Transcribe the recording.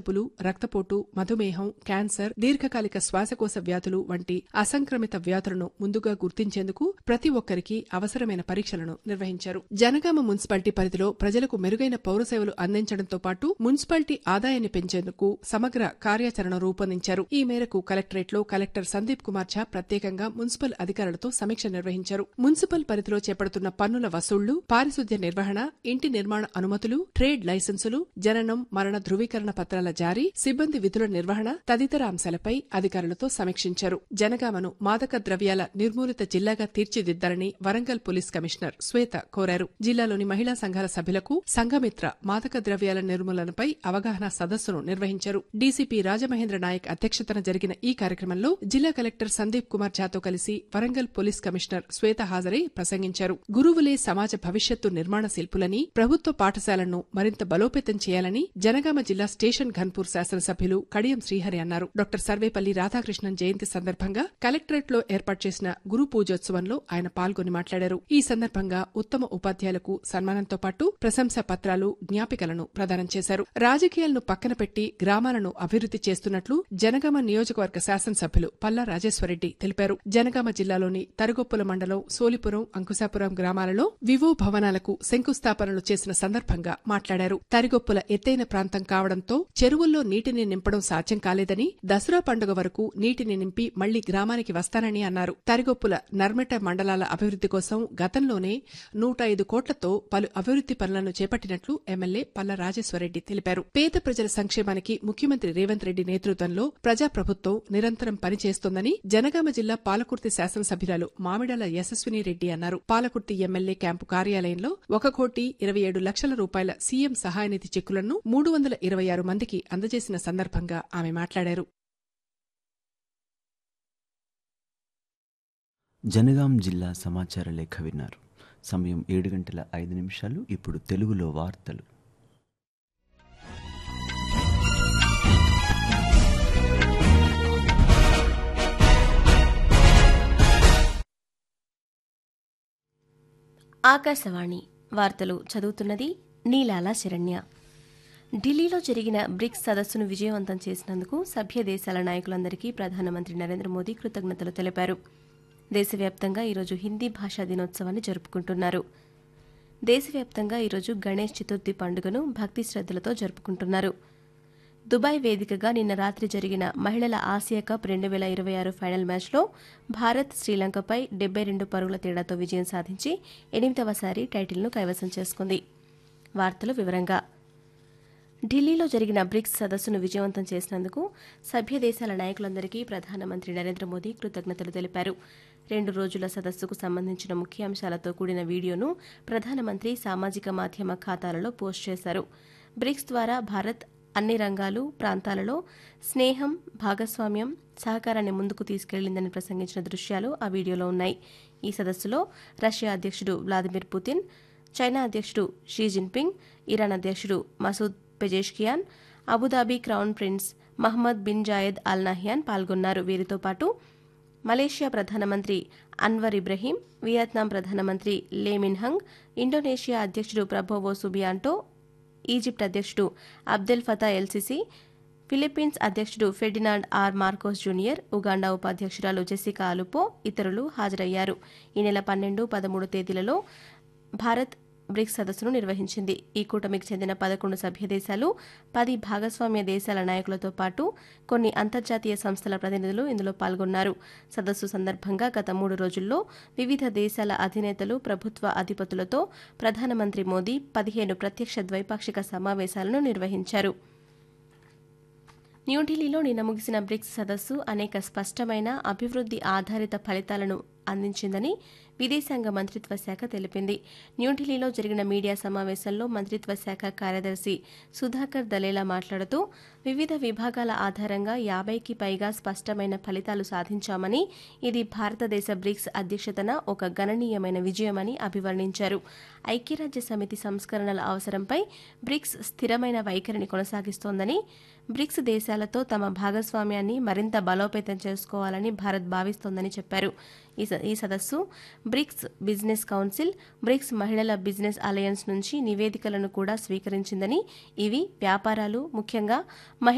గుండెజబ్బులు రక్తపోటు మధుమేహం క్యాన్సర్ దీర్ఘకాలిక శ్వాసకోశ వ్యాధులు వంటి అసంక్రమిత వ్యాధులను ముందుగా గుర్తించేందుకు ప్రతి ఒక్కరికి అవసరమైన పరీక్షలను నిర్వహించారు జనగామ మున్సిపాలిటీ పరిధిలో ప్రజలకు మెరుగైన పౌర సేవలు అందించడంతో పాటు మున్సిపాలిటీ ఆదాయాన్ని పెంచేందుకు సమగ్ర కార్యాచరణ రూపొందించారు ఈ మేరకు కలెక్టరేట్లో కలెక్టర్ సందీప్ కుమార్ ఝా ప్రత్యేకంగా మున్సిపల్ అధికారులతో సమీక్ష నిర్వహించారు మున్సిపల్ పరిధిలో చేపడుతున్న పన్నుల వసూళ్లు పారిశుద్ధ్య నిర్వహణ ఇంటి నిర్మాణ అనుమతులు ట్రేడ్ లైసెన్సులు జననం మరణ ధృవీకరణ పత్రాల జారీ సిబ్బంది విధుల నిర్వహణ తదితర అంశాలపై అధికారులతో సమీక్షించారు జనగామను మాదక ద్రవ్యాల నిర్మూలిత జిల్లాగా తీర్చిదిద్దాలని వరంగల్ పోలీస్ కమిషనర్ శ్వేత కోరారు జిల్లాలోని మహిళా సంఘాల సభ్యులకు సంఘమిత్ర మాదక ద్రవ్యాల నిర్మూలనపై అవగాహన సదస్సును నిర్వహించారు డీసీపీ రాజమహేంద్ర నాయక్ అధ్యక్షతన జరిగిన ఈ కార్యక్రమంలో జిల్లా కలెక్టర్ సందీప్ కుమార్ ఝాతో కలిసి వరంగల్ పోలీస్ కమిషనర్ శ్వేత హాజరై ప్రసంగించారు గురువులే సమాజ భవిష్యత్తు నిర్మాణ శిల్పులని ప్రభుత్వ పాఠశాలను మరింత బలోపేతం చేయాలని జనగామ జిల్లా స్టేషన్ ఘన్పూర్ శాసనసభ్యులు కడియం శ్రీహరి అన్నారు డాక్టర్ సర్వేపల్లి రాధాకృష్ణన్ జయంతి సందర్భంగా కలెక్టరేట్ లో ఏర్పాటు చేసిన గురు పూజోత్సవంలో ఆయన పాల్గొని మాట్లాడారు ఈ సందర్భంగా ఉత్తమ ఉపాధ్యాయులకు సన్మానంతో పాటు ప్రశంసా పత్రాలు జ్ఞాపికలను ప్రదానం చేశారు రాజకీయాలను పక్కన పెట్టి గ్రామాలను అభివృద్ది చేస్తున్నట్లు జనగామ నియోజకవర్గ శాసనసభ్యులు పల్లా రాజేశ్వరరెడ్డి తెలిపారు జనగామ జిల్లాలోని తరుగొప్పుల మండలం సోలిపురం అంకుశాపురం గ్రామాలలో వివో భవనాలకు శంకుస్థాపనలు చేసిన సందర్భంగా మాట్లాడారు తరిగొప్పుల ఎత్తైన ప్రాంతం కావడంతో చెరువుల్లో నీటిని నింపడం సాధ్యం కాలేదని దసరా పండుగ వరకు నీటిని నింపి మళ్లీ గ్రామానికి వస్తానని అన్నారు తరిగొప్పుల నర్మెట మండలాల అభివృద్ది కోసం గతంలోనే నూట ఐదు కోట్లతో పలు అభివృద్ది పనులను చేపట్టినట్లు ఎమ్మెల్యే పల్ల రాజేశ్వరరెడ్డి తెలిపారు పేద ప్రజల సంక్షేమానికి ముఖ్యమంత్రి రేవంత్ రెడ్డి నేతృత్వంలో ప్రజాప్రభుత్వం నిరంతరం పనిచేస్తోందని జనగామ జిల్లా పాలకుర్తి శాసనసభ్యురాలు మామిడాల యశస్విని రెడ్డి అన్నారు పాలకుర్తి ఎమ్మెల్యే క్యాంపు కార్యాలయంలో ఒక కోటి ఇరవై ఏడు లక్షల రూపాయల సీఎం సహాయనిధి చెక్కులను మూడు వందల ఇరవై ఆరు మందికి అందజేసిన సందర్భంగా ఆమె మాట్లాడారు జనగాం జిల్లా సమాచార లేఖ విన్నారు సమయం ఏడు గంటల ఐదు నిమిషాలు ఇప్పుడు తెలుగులో వార్తలు ఆకాశవాణి వార్తలు చదువుతున్నది నీలాల శరణ్య ఢిల్లీలో జరిగిన బ్రిక్స్ సదస్సును విజయవంతం చేసినందుకు సభ్య దేశాల నాయకులందరికీ ప్రధానమంత్రి నరేంద్ర మోదీ కృతజ్ఞతలు తెలిపారు దేశవ్యాప్తంగా ఈరోజు హిందీ భాషా దినోత్సవాన్ని జరుపుకుంటున్నారు దేశవ్యాప్తంగా ఈరోజు గణేష్ చతుర్థి పండుగను భక్తి శ్రద్దలతో జరుపుకుంటున్నారు దుబాయ్ వేదికగా నిన్న రాత్రి జరిగిన మహిళల ఆసియా కప్ రెండు వేల ఇరవై ఆరు ఫైనల్ మ్యాచ్లో భారత్ శ్రీలంకపై డెబ్బై రెండు పరుగుల తేడాతో విజయం సాధించి ఎనిమిదవసారి టైటిల్ను కైవసం చేసుకుంది వార్తలు వివరంగా ఢిల్లీలో జరిగిన బ్రిక్స్ సదస్సును విజయవంతం చేసినందుకు సభ్య దేశాల నాయకులందరికీ ప్రధానమంత్రి నరేంద్ర మోదీ కృతజ్ఞతలు తెలిపారు రెండు రోజుల సదస్సుకు సంబంధించిన ముఖ్యాంశాలతో కూడిన వీడియోను ప్రధానమంత్రి సామాజిక మాధ్యమ ఖాతాలలో పోస్ట్ చేశారు బ్రిక్స్ ద్వారా భారత్ అన్ని రంగాలు ప్రాంతాలలో స్నేహం భాగస్వామ్యం సహకారాన్ని ముందుకు తీసుకెళ్లిందని ప్రసంగించిన దృశ్యాలు ఆ వీడియోలో ఉన్నాయి ఈ సదస్సులో రష్యా అధ్యక్షుడు వ్లాదిమిర్ పుతిన్ చైనా అధ్యక్షుడు షీ జిన్పింగ్ ఇరాన్ అధ్యక్షుడు Masoud Pezeshkian Abu Dhabi crown prince Mohammed bin Zayed Al Nahyan పాల్గొన్నారు వీరితో పాటు మలేషియా ప్రధానమంత్రి అన్వర్ ఇబ్రహీం వియత్నాం ప్రధానమంత్రి లే మిన్హంగ్ ఇండోనేషియా అధ్యక్షుడు ప్రభోవో సుబియాంటో ఈజిప్ట్ అధ్యక్షుడు అబ్దెల్ ఫతా ఎల్సిసి ఫిలిప్పీన్స్ అధ్యక్షుడు Ferdinand R Marcos junior Uganda ఉపాధ్యక్షురాలు జెసికా అలుపో ఇతరులు హాజరయ్యారు ఈ నెల పన్నెండు పదమూడు తేదీలలో భారత్ బ్రిక్స్ సదస్సును నిర్వహించింది ఈ కూటమికి చెందిన పదకొండు సభ్య దేశాలు పది భాగస్వామ్య దేశాల నాయకులతో పాటు కొన్ని అంతర్జాతీయ సంస్థల ప్రతినిధులు ఇందులో పాల్గొన్నారు సదస్సు సందర్భంగా గత మూడు రోజుల్లో వివిధ దేశాల అధినేతలు ప్రభుత్వ అధిపతులతో ప్రధానమంత్రి మోదీ పదిహేను ప్రత్యక్ష ద్వైపాక్షిక సమావేశాలను నిర్వహించారు న్యూఢిల్లీలో నిన్న ముగిసిన బ్రిక్స్ సదస్సు అనేక స్పష్టమైన అభివృద్ధి ఆధారిత ఫలితాలను అందించిందని విదేశాంగ మంత్రిత్వ శాఖ తెలిపింది న్యూఢిల్లీలో జరిగిన మీడియా సమావేశంలో మంత్రిత్వ శాఖ కార్యదర్శి సుధాకర్ దలేలా మాట్లాడుతూ వివిధ విభాగాల ఆధారంగా యాభైకి పైగా స్పష్టమైన ఫలితాలు సాధించామని ఇది భారతదేశ బ్రిక్స్ అధ్యక్షతన ఒక గణనీయమైన విజయమని అభివర్ణించారు ఐక్యరాజ్య సమితి సంస్కరణల అవసరంపై బ్రిక్స్ స్థిరమైన వైఖరిని కొనసాగిస్తోందని బ్రిక్స్ దేశాలతో తమ భాగస్వామ్యాన్ని మరింత బలోపేతం చేసుకోవాలని భారత్ భావిస్తోందని చెప్పారు ఈ సదస్సు బ్రిక్స్ బిజినెస్ కౌన్సిల్ బ్రిక్స్ మహిళల బిజినెస్ అలయన్స్ నుంచి నివేదికలను కూడా స్వీకరించిందని ఇవి వ్యాపారాలు ముఖ్యంగా